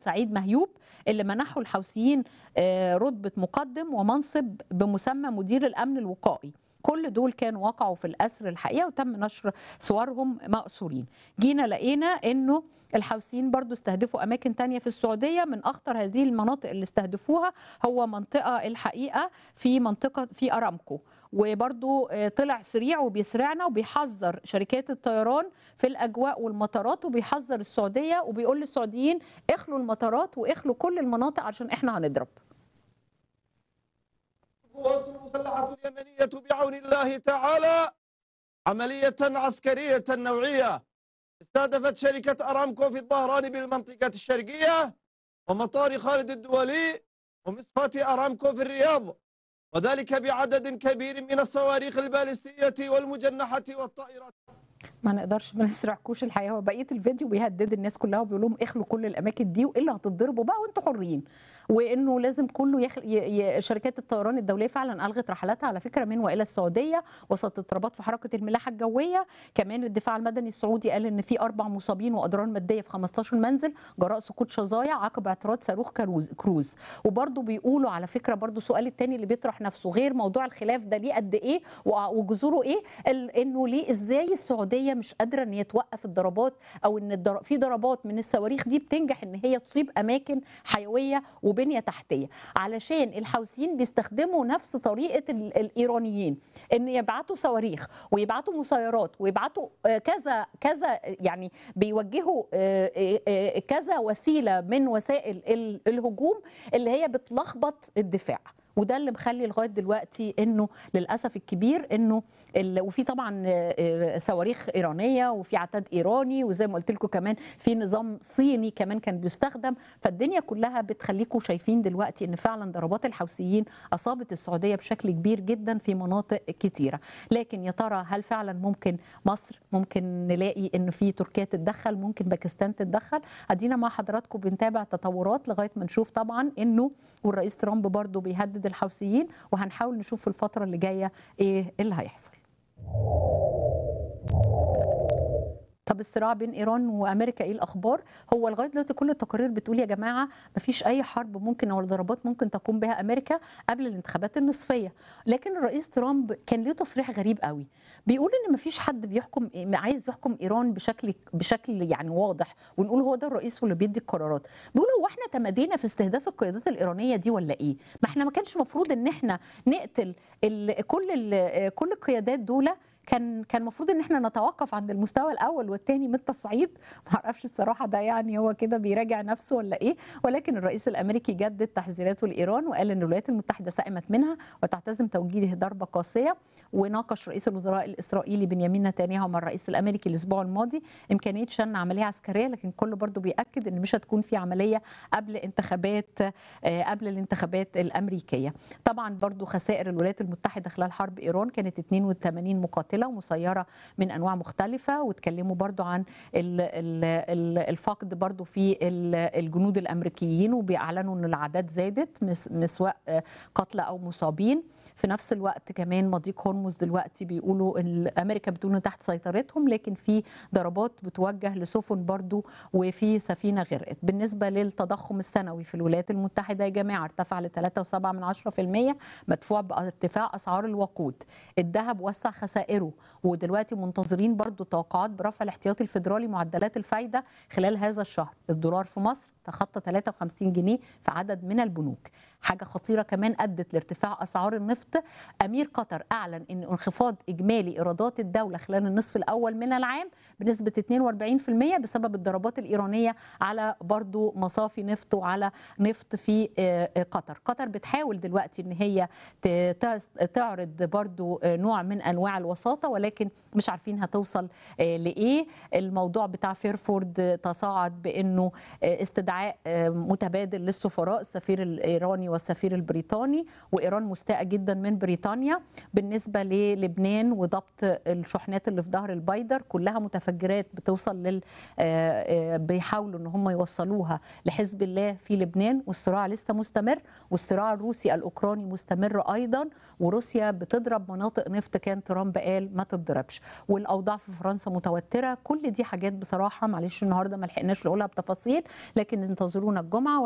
سعيد مهيوب اللي منحوا الحوثيين آه، رتبه مقدم ومنصب بمسمى مدير الامن الوقائي كل دول كانوا وقعوا في الاسر الحقيقه وتم نشر صورهم مأسورين جينا لقينا انه الحوثيين برضو استهدفوا اماكن تانية في السعوديه من اخطر هذه المناطق اللي استهدفوها هو منطقه الحقيقه في منطقه في ارامكو وبرضو آه، طلع سريع وبيسرعنا وبيحذر شركات الطيران في الاجواء والمطارات وبيحذر السعوديه وبيقول للسعوديين اخلوا المطارات واخلوا كل المناطق عشان احنا هنضرب القوات المسلحة اليمنية بعون الله تعالى عملية عسكرية نوعية استهدفت شركة أرامكو في الظهران بالمنطقة الشرقية ومطار خالد الدولي ومصفاة أرامكو في الرياض وذلك بعدد كبير من الصواريخ البالستية والمجنحة والطائرات ما نقدرش ما نسرعكوش الحقيقه هو بقيه الفيديو بيهدد الناس كلها وبيقول لهم اخلوا كل الاماكن دي والا هتتضربوا بقى وانتوا حرين وانه لازم كله يخل... ي... ي... شركات الطيران الدوليه فعلا الغت رحلاتها على فكره من والى السعوديه وسط اضطرابات في حركه الملاحه الجويه كمان الدفاع المدني السعودي قال ان في اربع مصابين واضرار ماديه في 15 منزل جراء سقوط شظايا عقب اعتراض صاروخ كروز كروز وبرضه بيقولوا على فكره برضه السؤال الثاني اللي بيطرح نفسه غير موضوع الخلاف ده ليه قد ايه و- وجذوره ايه ال- انه ليه ازاي السعوديه مش قادره ان هي توقف الضربات او ان الضر... في ضربات من الصواريخ دي بتنجح ان هي تصيب اماكن حيويه وبنيه تحتيه علشان الحوثيين بيستخدموا نفس طريقه ال... الايرانيين ان يبعتوا صواريخ ويبعتوا مسيرات ويبعتوا آه، كذا كذا يعني بيوجهوا آه، آه، آه، كذا وسيله من وسائل ال- الهجوم اللي هي بتلخبط الدفاع وده اللي مخلي لغايه دلوقتي انه للاسف الكبير انه ال... وفي طبعا آه، آه، صواريخ ايرانيه وفي عتاد ايراني وزي ما قلت لكم كمان في نظام صيني كمان كان بيستخدم فالدنيا كلها بتخليكم شايفين دلوقتي ان فعلا ضربات الحوثيين اصابت السعوديه بشكل كبير جدا في مناطق كتيره لكن يا ترى هل فعلا ممكن مصر ممكن نلاقي ان في تركيا تتدخل ممكن باكستان تتدخل ادينا مع حضراتكم بنتابع تطورات لغايه ما نشوف طبعا انه والرئيس ترامب برضو بيهدد الحوثيين وهنحاول نشوف في الفتره اللي جايه ايه اللي هيحصل طب الصراع بين ايران وامريكا ايه الاخبار هو لغايه دلوقتي كل التقارير بتقول يا جماعه مفيش اي حرب ممكن او ضربات ممكن تقوم بها امريكا قبل الانتخابات النصفيه لكن الرئيس ترامب كان له تصريح غريب قوي بيقول ان مفيش حد بيحكم عايز يحكم ايران بشكل بشكل يعني واضح ونقول هو ده الرئيس واللي بيدي القرارات بيقول هو احنا تمادينا في استهداف القيادات الايرانيه دي ولا ايه ما احنا ما كانش المفروض ان احنا نقتل ال كل ال كل القيادات دول كان كان المفروض ان احنا نتوقف عند المستوى الاول والثاني من التصعيد ما اعرفش بصراحه ده يعني هو كده بيراجع نفسه ولا ايه ولكن الرئيس الامريكي جدد تحذيراته لايران وقال ان الولايات المتحده سئمت منها وتعتزم توجيه ضربه قاسيه وناقش رئيس الوزراء الاسرائيلي بنيامين نتنياهو مع الرئيس الامريكي الاسبوع الماضي امكانيه شن عمليه عسكريه لكن كله برضه بياكد ان مش هتكون في عمليه قبل انتخابات آه، قبل الانتخابات الامريكيه طبعا برضه خسائر الولايات المتحده خلال حرب ايران كانت 82 مقاتله ومسيره من انواع مختلفه واتكلموا برضو عن ال- ال- ال- الفقد برضو في ال- الجنود الامريكيين وبيعلنوا ان الاعداد زادت مس- من سواء آه، قتلى او مصابين في نفس الوقت كمان مضيق هرمز دلوقتي بيقولوا ان امريكا بتقول انه تحت سيطرتهم لكن في ضربات بتوجه لسفن برضو وفي سفينه غرقت بالنسبه للتضخم السنوي في الولايات المتحده يا جماعه ارتفع ل 3.7 من 10% مدفوع بارتفاع اسعار الوقود الذهب وسع خسائره ودلوقتي منتظرين برضو توقعات برفع الاحتياطي الفيدرالي معدلات الفايده خلال هذا الشهر الدولار في مصر تخطى 53 جنيه في عدد من البنوك حاجة خطيرة كمان أدت لارتفاع أسعار النفط أمير قطر أعلن أن انخفاض إجمالي إيرادات الدولة خلال النصف الأول من العام بنسبة 42% بسبب الضربات الإيرانية على برضو مصافي نفط وعلى نفط في آه، آه، قطر قطر بتحاول دلوقتي أن هي ت- ت- تعرض برضو آه، نوع من أنواع الوساطة ولكن مش عارفين هتوصل آه، لإيه الموضوع بتاع فيرفورد تصاعد بأنه آه، استدعاء آه، متبادل للسفراء السفير الإيراني والسفير البريطاني وإيران مستاءة جدا من بريطانيا بالنسبة للبنان وضبط الشحنات اللي في ظهر البايدر كلها متفجرات بتوصل لل آه، آه، بيحاولوا ان هم يوصلوها لحزب الله في لبنان والصراع لسه مستمر والصراع الروسي الاوكراني مستمر ايضا وروسيا بتضرب مناطق نفط كان ترامب قال ما تضربش والاوضاع في فرنسا متوتره كل دي حاجات بصراحه معلش النهارده ما لحقناش نقولها بتفاصيل لكن انتظرونا الجمعه